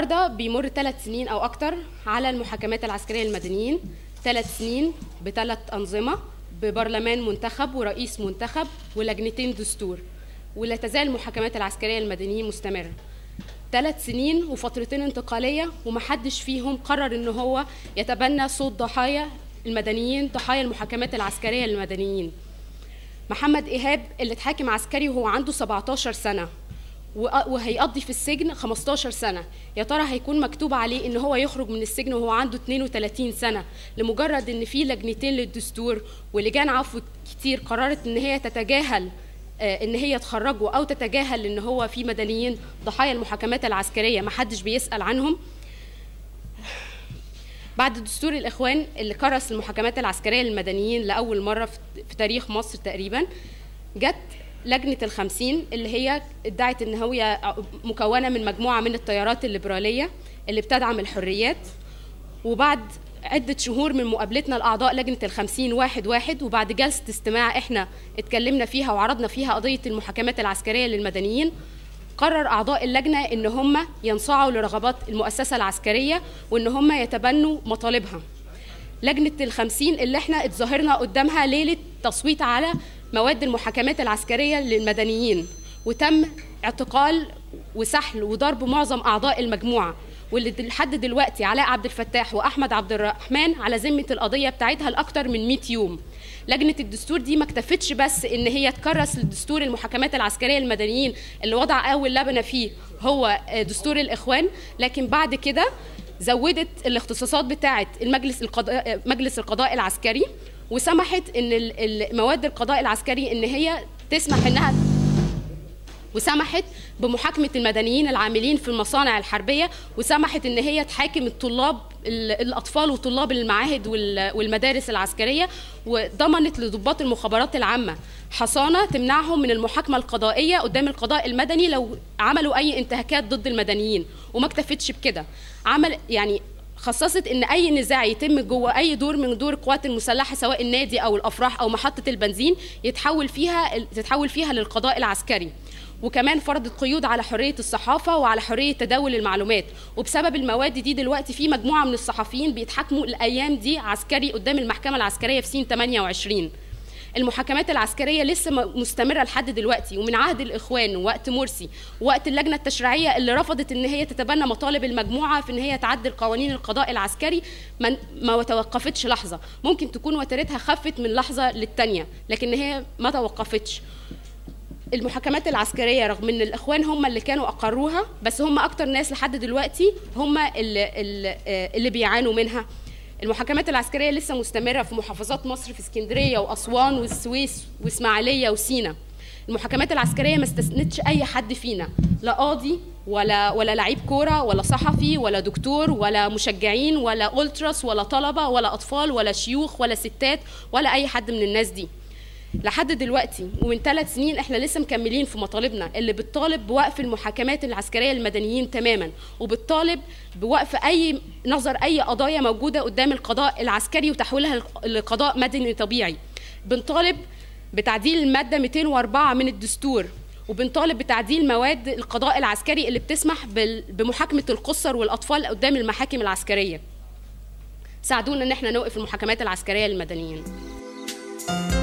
النهارده بيمر ثلاث سنين او اكتر على المحاكمات العسكريه للمدنيين ثلاث سنين بثلاث انظمه ببرلمان منتخب ورئيس منتخب ولجنتين دستور ولا تزال المحاكمات العسكريه للمدنيين مستمره ثلاث سنين وفترتين انتقاليه ومحدش فيهم قرر ان هو يتبنى صوت ضحايا المدنيين ضحايا المحاكمات العسكريه للمدنيين محمد ايهاب اللي اتحاكم عسكري وهو عنده 17 سنه وأ- وهيقضي في السجن 15 سنة يا ترى هيكون مكتوب عليه ان هو يخرج من السجن وهو عنده 32 سنة لمجرد ان في لجنتين للدستور ولجان عفو كتير قررت ان هي تتجاهل آه، ان هي تخرجه او تتجاهل ان هو في مدنيين ضحايا المحاكمات العسكريه ما حدش بيسال عنهم بعد دستور الاخوان اللي كرس المحاكمات العسكريه للمدنيين لاول مره في في تاريخ مصر تقريبا جت لجنه الخمسين اللي هي ادعت ان هي مكونه من مجموعه من التيارات الليبراليه اللي بتدعم الحريات وبعد عدة شهور من مقابلتنا لأعضاء لجنة الخمسين واحد واحد وبعد جلسة استماع إحنا اتكلمنا فيها وعرضنا فيها قضية المحاكمات العسكرية للمدنيين قرر أعضاء اللجنة إن هم ينصاعوا لرغبات المؤسسة العسكرية وإن هم يتبنوا مطالبها لجنة الخمسين اللي احنا اتظاهرنا قدامها ليلة تصويت على مواد المحاكمات العسكرية للمدنيين وتم اعتقال وسحل وضرب معظم أعضاء المجموعة واللي دل- لحد دلوقتي علاء عبد الفتاح وأحمد عبد الرحمن على ذمة القضية بتاعتها لأكتر من 100 يوم لجنة الدستور دي ما اكتفتش بس إن هي تكرس للدستور المحاكمات العسكرية للمدنيين اللي وضع أول لبنة فيه هو آه، دستور الإخوان لكن بعد كده زودت الاختصاصات بتاعه المجلس القضاء مجلس القضاء العسكري وسمحت ان ال- ال- مواد القضاء العسكري ان هي تسمح انها وسمحت بمحاكمة المدنيين العاملين في المصانع الحربية وسمحت إن هي تحاكم الطلاب ال- الأطفال وطلاب المعاهد وال- والمدارس العسكرية وضمنت لضباط المخابرات العامة حصانة تمنعهم من المحاكمة القضائية قدام القضاء المدني لو عملوا أي انتهاكات ضد المدنيين وما اكتفتش بكده عمل يعني خصصت ان اي نزاع يتم جوه اي دور من دور القوات المسلحه سواء النادي او الافراح او محطه البنزين يتحول فيها تتحول فيها للقضاء العسكري وكمان فرضت قيود على حريه الصحافه وعلى حريه تداول المعلومات وبسبب المواد دي دلوقتي في مجموعه من الصحفيين بيتحاكموا الايام دي عسكري قدام المحكمه العسكريه في سين 28 المحاكمات العسكريه لسه م- مستمره لحد دلوقتي ومن عهد الاخوان ووقت مرسي ووقت اللجنه التشريعيه اللي رفضت ان هي تتبنى مطالب المجموعه في ان هي تعدل قوانين القضاء العسكري ما, ما توقفتش لحظه ممكن تكون وترتها خفت من لحظه للتانيه لكن هي ما توقفتش المحاكمات العسكريه رغم ان الاخوان هم اللي كانوا اقروها بس هم اكتر ناس لحد دلوقتي هم اللي, اللي, اللي بيعانوا منها المحاكمات العسكريه لسه مستمره في محافظات مصر في اسكندريه واسوان والسويس واسماعيليه وسينا المحاكمات العسكريه ما استثنتش اي حد فينا لا قاضي ولا ولا لعيب كوره ولا صحفي ولا دكتور ولا مشجعين ولا التراس ولا طلبه ولا اطفال ولا شيوخ ولا ستات ولا اي حد من الناس دي لحد دلوقتي ومن ثلاث سنين احنا لسه مكملين في مطالبنا اللي بتطالب بوقف المحاكمات العسكريه للمدنيين تماما وبتطالب بوقف اي نظر اي قضايا موجوده قدام القضاء العسكري وتحويلها لقضاء مدني طبيعي بنطالب بتعديل الماده 204 من الدستور وبنطالب بتعديل مواد القضاء العسكري اللي بتسمح بال- بمحاكمه القُصّر والاطفال قدام المحاكم العسكريه ساعدونا ان احنا نوقف المحاكمات العسكريه للمدنيين